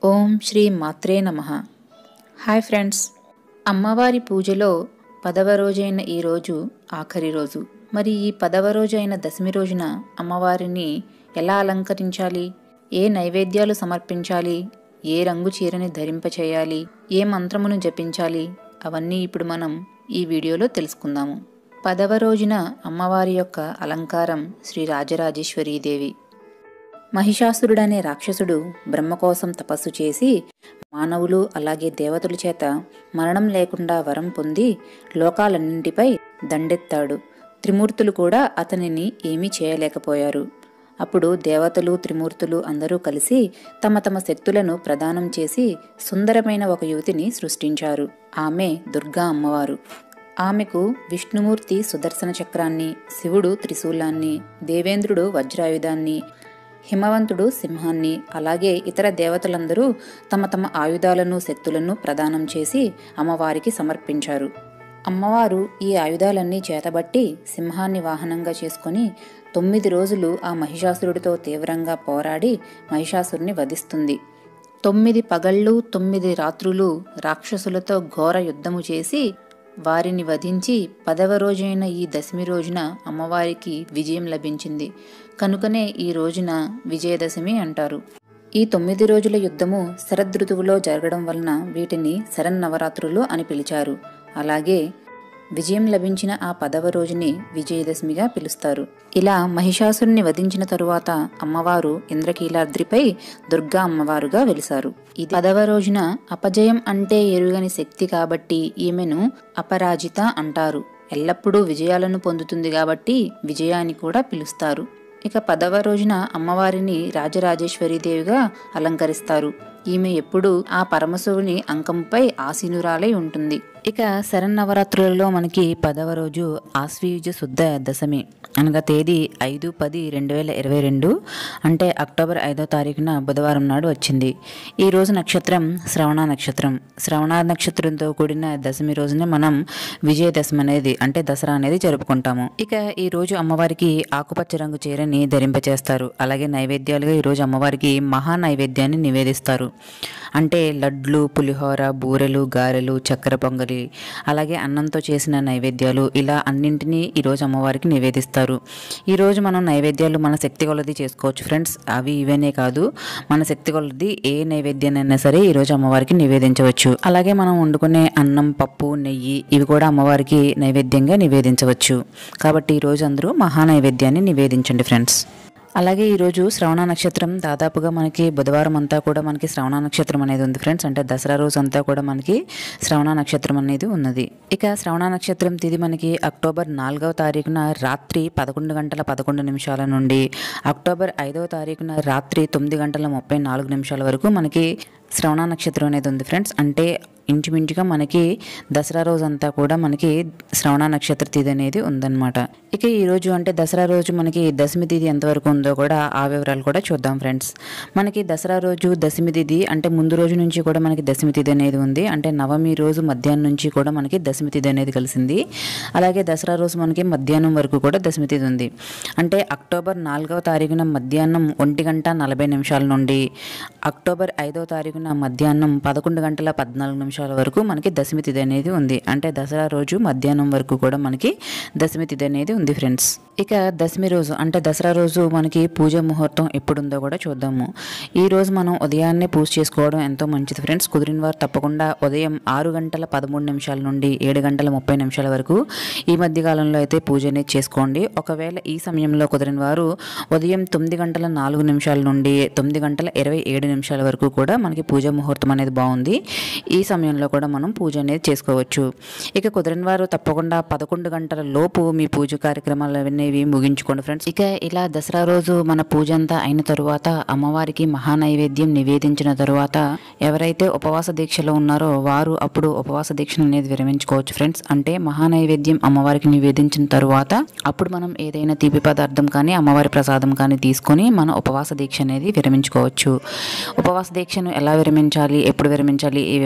ఓం శ్రీ మాత్రే నమ hi friends అమ్మవారి పూజలో పదవ రోజైన ఈ రోజు ఆఖరి రోజు మరి ఈ పదవ రోజు అయిన దశమి రోజున అమ్మవారిని ఎలా అలంకరించాలి ఏ నైవేద్యాలు సమర్పించాలి ఏ రంగు చీరని ధరింపచేయాలి ఏ మంత్రమును జపించాలి అవన్నీ ఇప్పుడు మనం ఈ వీడియోలో తెలుసుకుందాము పదవ రోజున అమ్మవారి యొక్క అలంకారం శ్రీ రాజరాజేశ్వరీదేవి మహిషాసురుడనే రాక్షసుడు బ్రహ్మ కోసం తపస్సు చేసి మానవులు అలాగే దేవతల చేత మరణం లేకుండా వరం పొంది లోకాలన్నింటిపై దండెత్తాడు త్రిమూర్తులు కూడా అతనిని ఏమీ చేయలేకపోయారు అప్పుడు దేవతలు త్రిమూర్తులు అందరూ కలిసి తమ తమ శక్తులను ప్రదానం చేసి సుందరమైన ఒక యువతిని సృష్టించారు ఆమె దుర్గా అమ్మవారు ఆమెకు విష్ణుమూర్తి సుదర్శన చక్రాన్ని శివుడు త్రిశూలాన్ని దేవేంద్రుడు వజ్రాయుధాన్ని హిమవంతుడు సింహాన్ని అలాగే ఇతర దేవతలందరూ తమ తమ ఆయుధాలను శక్తులను ప్రదానం చేసి అమ్మవారికి సమర్పించారు అమ్మవారు ఈ ఆయుధాలన్నీ చేతబట్టి సింహాన్ని వాహనంగా చేసుకొని తొమ్మిది రోజులు ఆ మహిషాసురుడితో తీవ్రంగా పోరాడి మహిషాసురుని వధిస్తుంది తొమ్మిది పగళ్ళు తొమ్మిది రాత్రులు రాక్షసులతో ఘోర యుద్ధము చేసి వారిని వధించి పదవ రోజైన ఈ దశమి రోజున అమ్మవారికి విజయం లభించింది కనుకనే ఈ రోజున విజయదశమి అంటారు ఈ తొమ్మిది రోజుల యుద్ధము శరదృతువులో జరగడం వలన వీటిని శరన్నవరాత్రులు అని పిలిచారు అలాగే విజయం లభించిన ఆ పదవ రోజుని విజయదశమిగా పిలుస్తారు ఇలా మహిషాసురుని వధించిన తరువాత అమ్మవారు ఇంద్రకీలాద్రిపై దుర్గా అమ్మవారుగా వెలిసారు ఇది పదవ రోజున అపజయం అంటే ఎరుగని శక్తి కాబట్టి ఈమెను అపరాజిత అంటారు ఎల్లప్పుడూ విజయాలను పొందుతుంది కాబట్టి విజయాన్ని కూడా పిలుస్తారు ఇక పదవ రోజున అమ్మవారిని రాజరాజేశ్వరీదేవిగా అలంకరిస్తారు ఈమె ఎప్పుడు ఆ పరమశివుని అంకంపై ఆసీనురాలై ఉంటుంది ఇక శరన్నవరాత్రులలో మనకి పదవ రోజు ఆశ్వీయుజ శుద్ధ దశమి అనగా తేదీ ఐదు పది రెండు వేల ఇరవై రెండు అంటే అక్టోబర్ ఐదో తారీఖున బుధవారం నాడు వచ్చింది ఈ రోజు నక్షత్రం శ్రవణ నక్షత్రం శ్రవణ నక్షత్రంతో కూడిన దశమి రోజున మనం విజయదశమి అనేది అంటే దసరా అనేది జరుపుకుంటాము ఇక ఈ రోజు అమ్మవారికి ఆకుపచ్చ రంగు చీరని ధరింపచేస్తారు అలాగే నైవేద్యాలుగా ఈ రోజు అమ్మవారికి మహా నైవేద్యాన్ని నివేదిస్తారు అంటే లడ్లు పులిహోర బూరెలు గారెలు చక్కెర పొంగలి అలాగే అన్నంతో చేసిన నైవేద్యాలు ఇలా అన్నింటినీ ఈరోజు అమ్మవారికి నివేదిస్తారు ఈరోజు మనం నైవేద్యాలు మన శక్తి కొలది చేసుకోవచ్చు ఫ్రెండ్స్ అవి ఇవనే కాదు మన శక్తి కొలది ఏ నైవేద్యాన్నైనా సరే ఈరోజు అమ్మవారికి నివేదించవచ్చు అలాగే మనం వండుకునే అన్నం పప్పు నెయ్యి ఇవి కూడా అమ్మవారికి నైవేద్యంగా నివేదించవచ్చు కాబట్టి ఈరోజు అందరూ మహా నైవేద్యాన్ని నివేదించండి ఫ్రెండ్స్ అలాగే ఈరోజు శ్రవణ నక్షత్రం దాదాపుగా మనకి బుధవారం అంతా కూడా మనకి శ్రవణ నక్షత్రం అనేది ఉంది ఫ్రెండ్స్ అంటే దసరా రోజు అంతా కూడా మనకి శ్రవణ నక్షత్రం అనేది ఉన్నది ఇక శ్రవణ నక్షత్రం తిది మనకి అక్టోబర్ నాలుగవ తారీఖున రాత్రి పదకొండు గంటల పదకొండు నిమిషాల నుండి అక్టోబర్ ఐదవ తారీఖున రాత్రి తొమ్మిది గంటల ముప్పై నాలుగు నిమిషాల వరకు మనకి శ్రవణ నక్షత్రం అనేది ఉంది ఫ్రెండ్స్ అంటే ఇంచుమించుగా మనకి దసరా రోజు అంతా కూడా మనకి శ్రవణ నక్షత్ర తిథి అనేది ఉందన్నమాట ఇక ఈ రోజు అంటే దసరా రోజు మనకి దశమి తిథి ఎంతవరకు ఉందో కూడా ఆ వివరాలు కూడా చూద్దాం ఫ్రెండ్స్ మనకి దసరా రోజు దశమి తిథి అంటే ముందు రోజు నుంచి కూడా మనకి దశమి తిథి అనేది ఉంది అంటే నవమి రోజు మధ్యాహ్నం నుంచి కూడా మనకి దశమి తిథి అనేది కలిసింది అలాగే దసరా రోజు మనకి మధ్యాహ్నం వరకు కూడా దశమి తిథి ఉంది అంటే అక్టోబర్ నాలుగవ తారీఖున మధ్యాహ్నం ఒంటి గంట నలభై నిమిషాల నుండి అక్టోబర్ ఐదవ తారీఖున మధ్యాహ్నం పదకొండు గంటల పద్నాలుగు నిమిషాల వరకు మనకి దశమి తిథి అనేది ఉంది అంటే దసరా రోజు మధ్యాహ్నం వరకు కూడా మనకి దశమి తిథి అనేది ఉంది ఫ్రెండ్స్ ఇక దశమి రోజు అంటే దసరా రోజు మనకి పూజ ముహూర్తం ఎప్పుడుందో కూడా చూద్దాము ఈ రోజు మనం ఉదయాన్నే పూజ చేసుకోవడం ఎంతో మంచిది ఫ్రెండ్స్ కుదిరిన వారు తప్పకుండా ఉదయం ఆరు గంటల పదమూడు నిమిషాల నుండి ఏడు గంటల ముప్పై నిమిషాల వరకు ఈ మధ్య కాలంలో అయితే పూజ అనేది చేసుకోండి ఒకవేళ ఈ సమయంలో కుదిరిన వారు ఉదయం తొమ్మిది గంటల నాలుగు నిమిషాల నుండి తొమ్మిది గంటల ఇరవై ఏడు నిమిషాల వరకు కూడా మనకి పూజ ముహూర్తం అనేది బాగుంది ఈ సమయంలో కూడా మనం పూజ అనేది చేసుకోవచ్చు ఇక కుదిరిన వారు తప్పకుండా పదకొండు గంటల లోపు మీ పూజ కార్యక్రమాలు అనేవి ముగించుకోండి ఫ్రెండ్స్ ఇక ఇలా దసరా రోజు మన పూజ అంతా అయిన తరువాత అమ్మవారికి మహానైవేద్యం నివేదించిన తరువాత ఎవరైతే ఉపవాస దీక్షలో ఉన్నారో వారు అప్పుడు ఉపవాస దీక్ష అనేది విరమించుకోవచ్చు ఫ్రెండ్స్ అంటే మహానైవేద్యం అమ్మవారికి నివేదించిన తరువాత అప్పుడు మనం ఏదైనా తీపి పదార్థం కానీ అమ్మవారి ప్రసాదం కానీ తీసుకొని మన ఉపవాస దీక్ష అనేది విరమించుకోవచ్చు ఉపవాస దీక్షను ఎలా విరమించాలి ఎప్పుడు విరమించాలి ఈ వివరాలన్నీ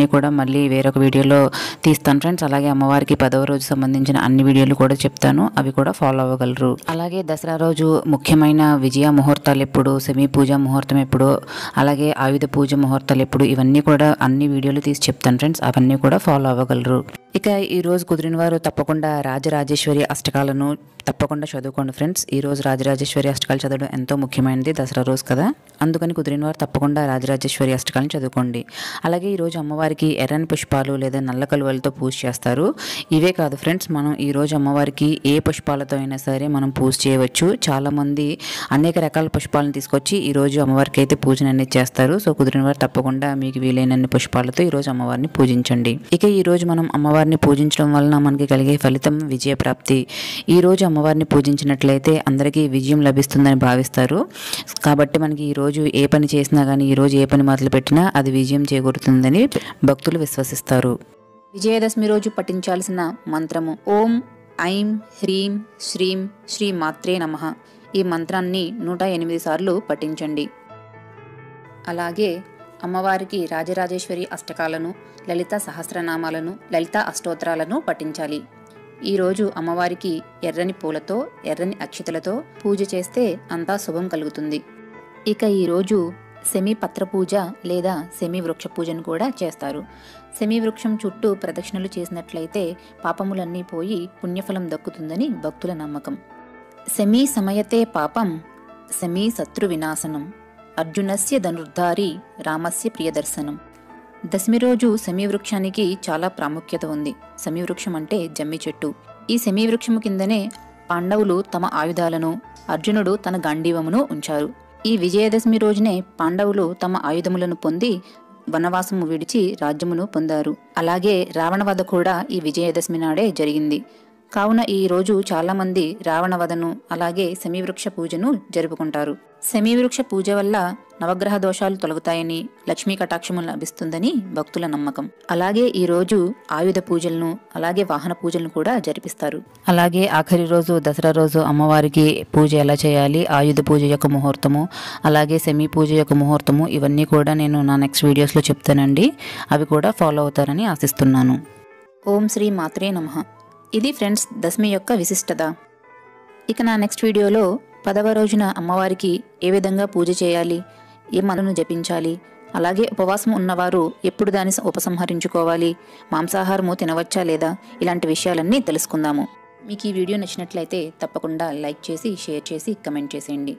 కూడా మళ్ళీ వేరొక వీడియోలో తీస్తాను ఫ్రెండ్స్ అలాగే అమ్మవారికి పదవ రోజు సంబంధించిన అన్ని వీడియోలు కూడా చెప్తాను అవి కూడా ఫాలో అవ్వగలరు అలాగే దసరా రోజు ముఖ్యమైన విజయ ముహూర్తాలు ఎప్పుడు సెమీ పూజ ముహూర్తం ఎప్పుడు అలాగే ఆయుధ పూజ ముహూర్తాలు ఎప్పుడు ఇవన్నీ కూడా అన్ని వీడియోలు తీసి చెప్తాను ఫ్రెండ్స్ అవన్నీ కూడా ఫాలో అవ్వగలరు ఇక ఈ రోజు కుదిరిన వారు తప్పకుండా రాజరాజేశ్వరి అష్టకాలను తప్పకుండా చదువుకోండి ఫ్రెండ్స్ ఈ రోజు రాజరాజేశ్వరి అష్టకాలు చదవడం ఎంతో ముఖ్యమైనది దసరా రోజు కదా అందుకని కుదిరిన వారు తప్పకుండా రాజరాజేశ్వరి అష్టకాలను చదువుకోండి అలాగే ఈ రోజు అమ్మవారికి ఎర్రని పుష్పాలు లేదా నల్ల కలువలతో పూజ చేస్తారు ఇవే కాదు ఫ్రెండ్స్ మనం ఈ రోజు అమ్మవారికి ఏ పుష్పాలతో అయినా సరే మనం పూజ చేయవచ్చు చాలా మంది అనేక రకాల పుష్పాలను తీసుకొచ్చి ఈ రోజు అమ్మవారికి అయితే పూజను అనేది చేస్తారు సో కుదిరిన వారు తప్పకుండా మీకు వీలైనన్ని పుష్పాలతో ఈ రోజు అమ్మవారిని పూజించండి ఇక ఈ రోజు మనం అమ్మవారిని పూజించడం వలన మనకి కలిగే ఫలితం విజయప్రాప్తి ఈ రోజు అమ్మవారిని పూజించినట్లయితే అందరికీ విజయం లభిస్తుందని భావిస్తారు కాబట్టి మనకి ఈ రోజు ఏ పని చేసినా కానీ ఈ రోజు ఏ పని మొదలు పెట్టినా అది విజయం చేకూరుతుందని భక్తులు విశ్వసిస్తారు విజయదశమి రోజు పఠించాల్సిన మంత్రము ఓం ఐం హ్రీం శ్రీం శ్రీ మాత్రే నమః ఈ మంత్రాన్ని నూట ఎనిమిది సార్లు పఠించండి అలాగే అమ్మవారికి రాజరాజేశ్వరి అష్టకాలను లలిత సహస్రనామాలను లలిత అష్టోత్తరాలను పఠించాలి ఈరోజు అమ్మవారికి ఎర్రని పూలతో ఎర్రని అక్షతలతో పూజ చేస్తే అంతా శుభం కలుగుతుంది ఇక ఈరోజు సెమీ పత్ర పూజ లేదా సెమీ వృక్ష పూజను కూడా చేస్తారు సెమీ వృక్షం చుట్టూ ప్రదక్షిణలు చేసినట్లయితే పాపములన్నీ పోయి పుణ్యఫలం దక్కుతుందని భక్తుల నమ్మకం సెమీ సమయతే పాపం సెమీ శత్రు వినాశనం అర్జునస్య ధనుర్ధారి రామస్య ప్రియదర్శనం దశమి రోజు సెమీ వృక్షానికి చాలా ప్రాముఖ్యత ఉంది సెమీ వృక్షం అంటే జమ్మి చెట్టు ఈ సెమీ వృక్షము కిందనే పాండవులు తమ ఆయుధాలను అర్జునుడు తన గాంధీవమును ఉంచారు ఈ విజయదశమి రోజునే పాండవులు తమ ఆయుధములను పొంది వనవాసము విడిచి రాజ్యమును పొందారు అలాగే రావణవధ కూడా ఈ విజయదశమి నాడే జరిగింది కావున ఈ రోజు చాలా మంది రావణవధను అలాగే శమీవృక్ష పూజను జరుపుకుంటారు శమీవృక్ష పూజ వల్ల నవగ్రహ దోషాలు తొలగుతాయని లక్ష్మీ కటాక్షము లభిస్తుందని భక్తుల నమ్మకం అలాగే ఈ రోజు ఆయుధ పూజలను అలాగే వాహన పూజలను కూడా జరిపిస్తారు అలాగే ఆఖరి రోజు దసరా రోజు అమ్మవారికి పూజ ఎలా చేయాలి ఆయుధ పూజ యొక్క ముహూర్తము అలాగే సెమీ పూజ యొక్క ముహూర్తము ఇవన్నీ కూడా నేను నా నెక్స్ట్ వీడియోస్లో చెప్తానండి అవి కూడా ఫాలో అవుతారని ఆశిస్తున్నాను ఓం శ్రీ మాత్రే నమః ఇది ఫ్రెండ్స్ దశమి యొక్క విశిష్టత ఇక నా నెక్స్ట్ వీడియోలో పదవ రోజున అమ్మవారికి ఏ విధంగా పూజ చేయాలి ఏ మందును జపించాలి అలాగే ఉపవాసం ఉన్నవారు ఎప్పుడు దాన్ని ఉపసంహరించుకోవాలి మాంసాహారము తినవచ్చా లేదా ఇలాంటి విషయాలన్నీ తెలుసుకుందాము మీకు ఈ వీడియో నచ్చినట్లయితే తప్పకుండా లైక్ చేసి షేర్ చేసి కమెంట్ చేసేయండి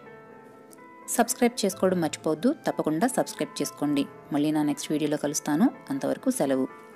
సబ్స్క్రైబ్ చేసుకోవడం మర్చిపోవద్దు తప్పకుండా సబ్స్క్రైబ్ చేసుకోండి మళ్ళీ నా నెక్స్ట్ వీడియోలో కలుస్తాను అంతవరకు సెలవు